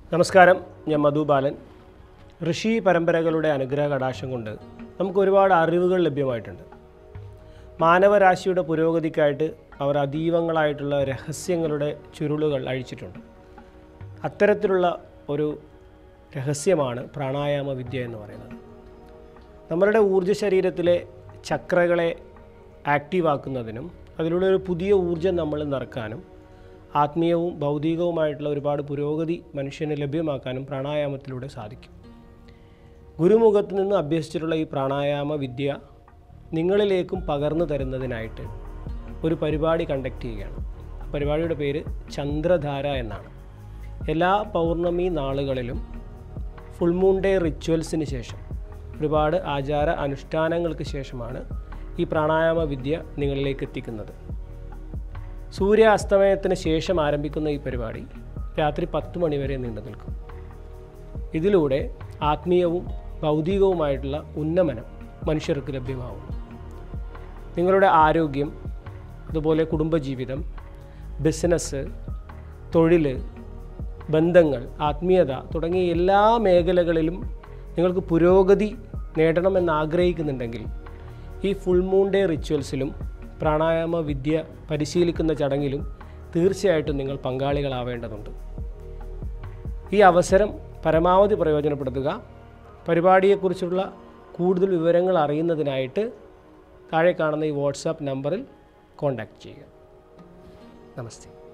നമസ്കാരം ഞാൻ മധു ബാലൻ ഋഷി പരമ്പരകളുടെ അനുഗ്രഹ കടാശം കൊണ്ട് നമുക്ക് ഒരുപാട് അറിവുകൾ ലഭ്യമായിട്ടുണ്ട് മാനവരാശിയുടെ പുരോഗതിക്കായിട്ട് അവർ അതീവങ്ങളായിട്ടുള്ള രഹസ്യങ്ങളുടെ ചുരുളുകൾ അഴിച്ചിട്ടുണ്ട് അത്തരത്തിലുള്ള ഒരു രഹസ്യമാണ് പ്രാണായാമ വിദ്യ എന്ന് പറയുന്നത് നമ്മളുടെ ഊർജ്ജ ശരീരത്തിലെ ചക്രകളെ ആക്റ്റീവാക്കുന്നതിനും അതിലൂടെ ഒരു പുതിയ ഊർജ്ജം നമ്മൾ നിറക്കാനും ആത്മീയവും ഭൗതികവുമായിട്ടുള്ള ഒരുപാട് പുരോഗതി മനുഷ്യന് ലഭ്യമാക്കാനും പ്രാണായാമത്തിലൂടെ സാധിക്കും ഗുരുമുഖത്ത് നിന്ന് അഭ്യസിച്ചിട്ടുള്ള ഈ പ്രാണായാമ വിദ്യ നിങ്ങളിലേക്കും പകർന്നു തരുന്നതിനായിട്ട് ഒരു പരിപാടി കണ്ടക്ട് ചെയ്യുകയാണ് ആ പരിപാടിയുടെ പേര് ചന്ദ്രധാര എന്നാണ് എല്ലാ പൗർണമി നാളുകളിലും ഫുൾ മൂൺ ഡേ റിച്വൽസിന് ശേഷം ഒരുപാട് ആചാര അനുഷ്ഠാനങ്ങൾക്ക് ശേഷമാണ് ഈ പ്രാണായാമ വിദ്യ നിങ്ങളിലേക്ക് എത്തിക്കുന്നത് സൂര്യാസ്തമയത്തിന് ശേഷം ആരംഭിക്കുന്ന ഈ പരിപാടി രാത്രി പത്ത് മണിവരെ നീണ്ടു നിൽക്കും ഇതിലൂടെ ആത്മീയവും ഭൗതികവുമായിട്ടുള്ള ഉന്നമനം മനുഷ്യർക്ക് ലഭ്യമാവും നിങ്ങളുടെ ആരോഗ്യം അതുപോലെ കുടുംബജീവിതം ബിസിനസ് തൊഴിൽ ബന്ധങ്ങൾ ആത്മീയത തുടങ്ങിയ എല്ലാ മേഖലകളിലും നിങ്ങൾക്ക് പുരോഗതി നേടണമെന്ന് ആഗ്രഹിക്കുന്നുണ്ടെങ്കിൽ ഈ ഫുൾ മൂൺ ഡേ റിച്വൽസിലും പ്രാണായാമ വിദ്യ പരിശീലിക്കുന്ന ചടങ്ങിലും തീർച്ചയായിട്ടും നിങ്ങൾ പങ്കാളികളാവേണ്ടതുണ്ട് ഈ അവസരം പരമാവധി പ്രയോജനപ്പെടുത്തുക പരിപാടിയെക്കുറിച്ചുള്ള കൂടുതൽ വിവരങ്ങൾ അറിയുന്നതിനായിട്ട് താഴെ കാണുന്ന ഈ വാട്സാപ്പ് നമ്പറിൽ കോൺടാക്റ്റ് ചെയ്യുക നമസ്തേ